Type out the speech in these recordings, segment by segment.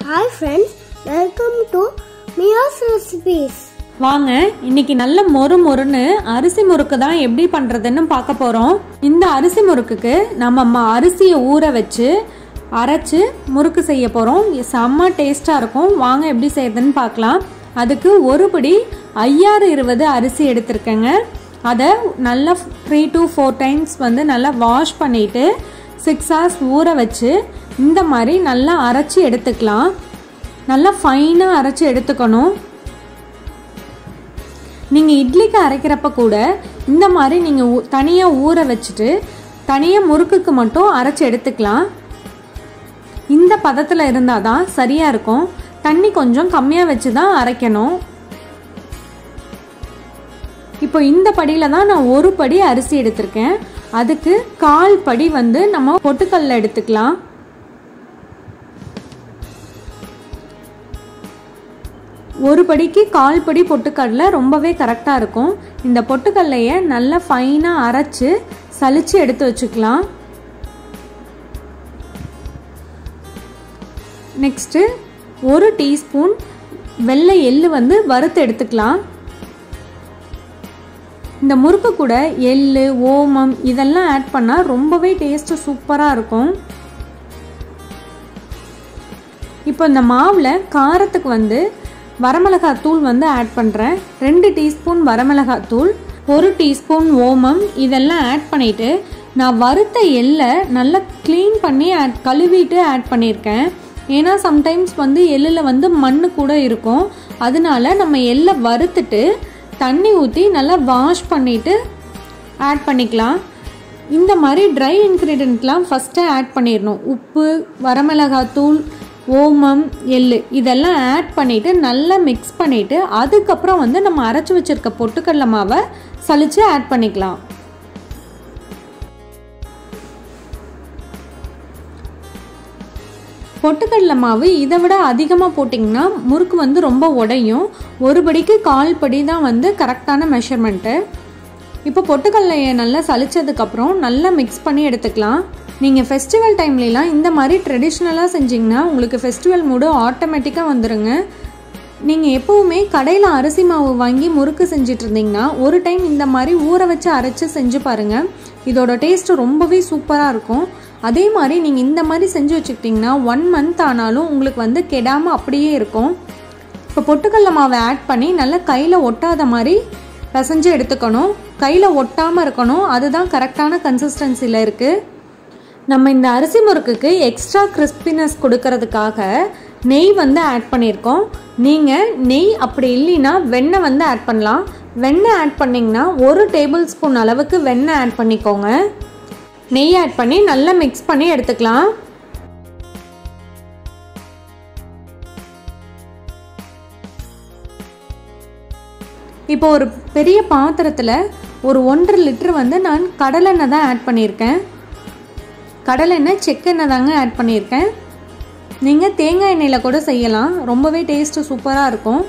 Hi friends welcome to Mia's recipes வாங்க இன்னைக்கு நல்ல மொறு மொறுன்னு அரிசி முறுக்கு தான் எப்படி பண்றதுன்னு பார்க்க போறோம் இந்த அரிசி முறுக்குக்கு நம்ம ம- அரிசியை ஊற வச்சு அரைச்சு முறுக்கு செய்ய போறோம் இது செம்ம டேஸ்டா இருக்கும் வாங்க எப்படி செய்யறதுன்னு பார்க்கலாம் அதுக்கு ஒரு படி ஐயாறு இருபது அரிசி எடுத்திருக்கேங்க அதை நல்லா த்ரீ டு ஃபோர் டைம்ஸ் வந்து நல்லா வாஷ் பண்ணிட்டு சிக்ஸ் ஹவர்ஸ் ஊற வச்சு இந்த மாதிரி நல்லா அரைச்சி எடுத்துக்கலாம் நல்லா ஃபைனாக அரைச்சி எடுத்துக்கணும் நீங்கள் இட்லிக்கு அரைக்கிறப்ப கூட இந்த மாதிரி நீங்கள் தனியாக ஊற வச்சுட்டு தனியாக முறுக்குக்கு மட்டும் அரைச்சி எடுத்துக்கலாம் இந்த பதத்தில் இருந்தால் தான் சரியாக இருக்கும் தண்ணி கொஞ்சம் கம்மியாக வச்சு தான் அரைக்கணும் இப்போ இந்த படியில் தான் நான் ஒரு படி அரிசி எடுத்திருக்கேன் அதுக்கு கால் படி வந்து நம்ம பொட்டுக்கல்ல எடுத்துக்கலாம் ஒரு படிக்கு கால் படி பொட்டுக்கடலை ரொம்பவே கரெக்டாக இருக்கும் இந்த பொட்டுக்கடலையை நல்லா ஃபைனாக அரைச்சு சலிச்சு எடுத்து வச்சுக்கலாம் நெக்ஸ்ட்டு ஒரு டீஸ்பூன் வெள்ளை எள்ளு வந்து வறுத்து எடுத்துக்கலாம் இந்த முறுக்கு கூட எள்ளு ஓமம் இதெல்லாம் ஆட் பண்ணால் ரொம்பவே டேஸ்ட்டு சூப்பராக இருக்கும் இப்போ இந்த மாவில் காரத்துக்கு வந்து வரமிளகாய் தூள் வந்து ஆட் பண்ணுறேன் ரெண்டு டீஸ்பூன் வரமிளகாய் தூள் ஒரு டீஸ்பூன் ஓமம் இதெல்லாம் ஆட் பண்ணிவிட்டு நான் வறுத்த எள்ளை நல்லா க்ளீன் பண்ணி ஆட் கழுவிட்டு ஆட் பண்ணியிருக்கேன் ஏன்னா சம்டைம்ஸ் வந்து எள்ளில் வந்து மண் கூட இருக்கும் அதனால நம்ம எள்ளை வறுத்துட்டு தண்ணி ஊற்றி நல்லா வாஷ் பண்ணிவிட்டு ஆட் பண்ணிக்கலாம் இந்த மாதிரி ட்ரை இன்க்ரீடியண்ட்லாம் ஃபஸ்ட்டு ஆட் பண்ணிடணும் உப்பு வரமிளகாத்தூள் ஓமம் எள்ளு இதெல்லாம் ஆட் பண்ணிவிட்டு நல்லா மிக்ஸ் பண்ணிவிட்டு அதுக்கப்புறம் வந்து நம்ம அரைச்சி வச்சுருக்க பொட்டுக்கடலை மாவை சலிச்சு ஆட் பண்ணிக்கலாம் பொட்டுக்கடலை மாவு இதை விட அதிகமாக போட்டிங்கன்னா முறுக்கு வந்து ரொம்ப உடையும் ஒரு படிக்கு கால் படி தான் வந்து கரெக்டான மெஷர்மெண்ட்டு இப்போ பொட்டுக்கடலையை நல்லா சலிச்சதுக்கப்புறம் நல்லா மிக்ஸ் பண்ணி எடுத்துக்கலாம் நீங்கள் ஃபெஸ்டிவல் டைம்லலாம் இந்த மாதிரி ட்ரெடிஷ்னலாக செஞ்சிங்கன்னா உங்களுக்கு ஃபெஸ்டிவல் மூடு ஆட்டோமேட்டிக்காக வந்துடுங்க நீங்கள் எப்போவுமே கடையில் அரிசி மாவு வாங்கி முறுக்கு செஞ்சுட்டு இருந்தீங்கன்னா ஒரு டைம் இந்த மாதிரி ஊற வச்சு அரைச்சி செஞ்சு பாருங்கள் இதோட டேஸ்ட் ரொம்பவே சூப்பராக இருக்கும் அதே மாதிரி நீங்கள் இந்த மாதிரி செஞ்சு வச்சுக்கிட்டிங்கன்னா ஒன் மந்த் ஆனாலும் உங்களுக்கு வந்து கெடாமல் அப்படியே இருக்கும் இப்போ பொட்டுக்கடல மாவை ஆட் பண்ணி நல்லா கையில் ஒட்டாத மாதிரி பிசைஞ்சு எடுத்துக்கணும் கையில் ஒட்டாமல் இருக்கணும் அதுதான் கரெக்டான கன்சிஸ்டன்சியில் இருக்குது நம்ம இந்த அரிசி முறுக்குக்கு எக்ஸ்ட்ரா கிறிஸ்பினஸ் கொடுக்கறதுக்காக நெய் வந்து ஆட் பண்ணியிருக்கோம் நீங்கள் நெய் அப்படி இல்லைன்னா வெண்ணெய் வந்து ஆட் பண்ணலாம் வெண்ணெய் ஆட் பண்ணிங்கன்னா ஒரு டேபிள் ஸ்பூன் அளவுக்கு வெண்ணெய் ஆட் பண்ணிக்கோங்க நெய் ஆட் பண்ணி நல்லா மிக்ஸ் பண்ணி எடுத்துக்கலாம் இப்போ ஒரு பெரிய பாத்திரத்தில் ஒரு ஒன்றரை லிட்டர் வந்து நான் கடலெண்ணெய் தான் ஆட் பண்ணியிருக்கேன் கடலெண்ணெய் செக்கெண்ணெய் தாங்க ஆட் பண்ணியிருக்கேன் நீங்கள் தேங்காய் எண்ணெயில் கூட செய்யலாம் ரொம்பவே டேஸ்ட்டு சூப்பராக இருக்கும்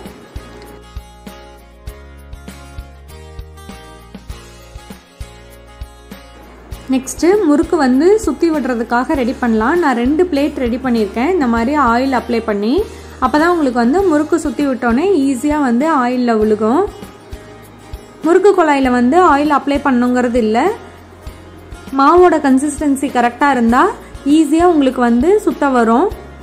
நெக்ஸ்ட்டு முறுக்கு வந்து சுற்றி விடுறதுக்காக ரெடி பண்ணலாம் நான் ரெண்டு பிளேட் ரெடி பண்ணியிருக்கேன் இந்த மாதிரி ஆயில் அப்ளை பண்ணி அப்போ தான் உங்களுக்கு வந்து முறுக்கு சுற்றி விட்டோன்னே ஈஸியாக வந்து ஆயிலில் விழுகும் முறுக்கு குழாயில் வந்து ஆயில் அப்ளை பண்ணுங்கிறது இல்லை மாவோட கன்சிஸ்டன்சி கரெக்டாக இருந்தால் ஈஸியாக உங்களுக்கு வந்து சுத்த வரும்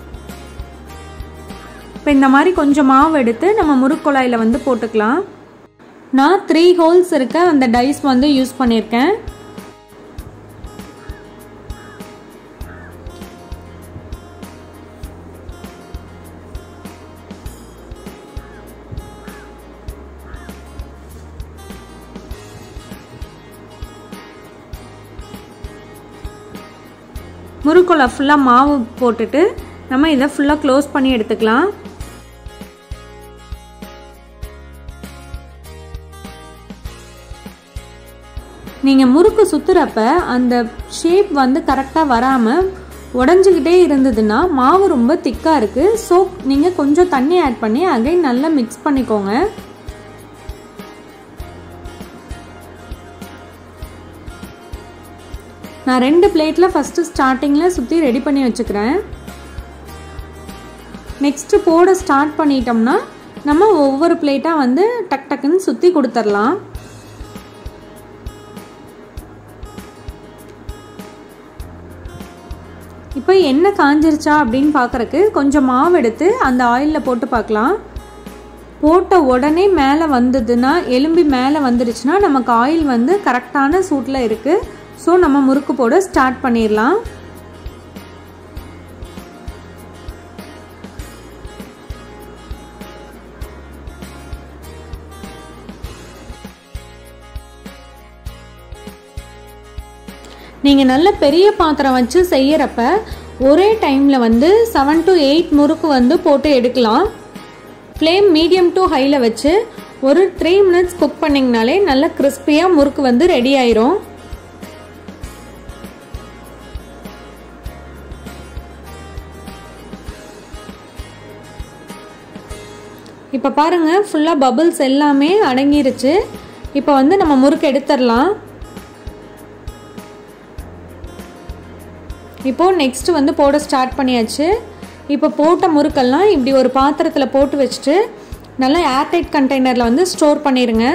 இப்போ இந்த மாதிரி கொஞ்சம் மாவு எடுத்து நம்ம முறுக்குழாயில் வந்து போட்டுக்கலாம் நான் த்ரீ ஹோல்ஸ் இருக்க அந்த டைஸ் வந்து யூஸ் பண்ணியிருக்கேன் முறுக்குள்ள ஃபுல்லாக மாவு போட்டுட்டு நம்ம இதை ஃபுல்லாக க்ளோஸ் பண்ணி எடுத்துக்கலாம் நீங்கள் முறுக்கு சுற்றுறப்ப அந்த ஷேப் வந்து கரெக்டாக வராமல் உடஞ்சிக்கிட்டே இருந்ததுன்னா மாவு ரொம்ப திக்காக இருக்குது ஸோ நீங்கள் கொஞ்சம் தண்ணி ஆட் பண்ணி அகைன் நல்லா மிக்ஸ் பண்ணிக்கோங்க நான் ரெண்டு பிளேட்டில் ஃபஸ்ட்டு ஸ்டார்டிங்கில் சுற்றி ரெடி பண்ணி வச்சுக்கிறேன் நெக்ஸ்ட்டு போட ஸ்டார்ட் பண்ணிட்டோம்னா நம்ம ஒவ்வொரு பிளேட்டாக வந்து டக் டக்குன்னு சுற்றி கொடுத்துர்லாம் இப்போ எண்ணெய் காஞ்சிருச்சா அப்படின்னு பார்க்குறக்கு கொஞ்சம் மாவு எடுத்து அந்த ஆயிலில் போட்டு பார்க்கலாம் போட்ட உடனே மேலே வந்ததுன்னா எலும்பி மேலே வந்துடுச்சுன்னா நமக்கு ஆயில் வந்து கரெக்டான சூட்டில் இருக்குது ஸோ நம்ம முறுக்கு போட ஸ்டார்ட் பண்ணிடலாம் நீங்கள் நல்ல பெரிய பாத்திரம் வச்சு செய்யறப்ப ஒரே டைமில் வந்து செவன் டு எயிட் முறுக்கு வந்து போட்டு எடுக்கலாம் ஃப்ளேம் மீடியம் டு ஹையில் வச்சு ஒரு த்ரீ மினிட்ஸ் குக் பண்ணிங்கனாலே நல்ல கிறிஸ்பியாக முறுக்கு வந்து ரெடி ஆயிரும் இப்போ பாருங்கள் ஃபுல்லாக பபிள்ஸ் எல்லாமே அடங்கிருச்சு இப்போ வந்து நம்ம முறுக்கு எடுத்துடலாம் இப்போது நெக்ஸ்ட் வந்து போட ஸ்டார்ட் பண்ணியாச்சு இப்போ போட்ட முறுக்கெல்லாம் இப்படி ஒரு பாத்திரத்தில் போட்டு வச்சுட்டு நல்லா ஏர்டைட் கண்டெய்னரில் வந்து ஸ்டோர் பண்ணிடுங்க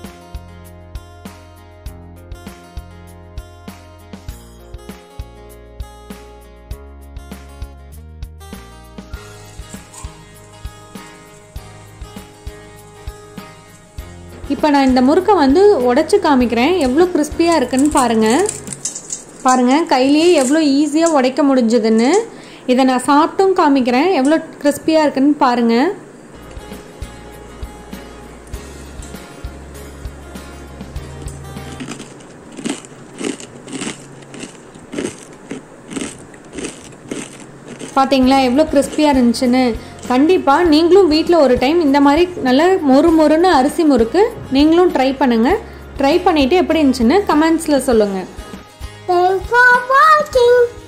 இப்போ நான் இந்த முறுக்கை வந்து உடச்சி காமிக்கிறேன் எவ்வளோ கிறிஸ்பியாக இருக்குன்னு பாருங்கள் பாருங்கள் கையிலேயே எவ்வளோ ஈஸியாக உடைக்க முடிஞ்சதுன்னு இதை நான் சாப்பிட்டும் காமிக்கிறேன் எவ்வளோ கிறிஸ்பியாக இருக்குன்னு பாருங்கள் பார்த்தீங்களா எவ்வளோ கிறிஸ்பியாக இருந்துச்சுன்னு கண்டிப்பாக நீங்களும் வீட்டில் ஒரு டைம் இந்த மாதிரி நல்ல மொறு மொறுன்னு அரிசி முறுக்கு நீங்களும் ட்ரை பண்ணுங்கள் ட்ரை பண்ணிவிட்டு எப்படி இருந்துச்சுன்னு கமெண்ட்ஸில் சொல்லுங்கள் Thanks for watching.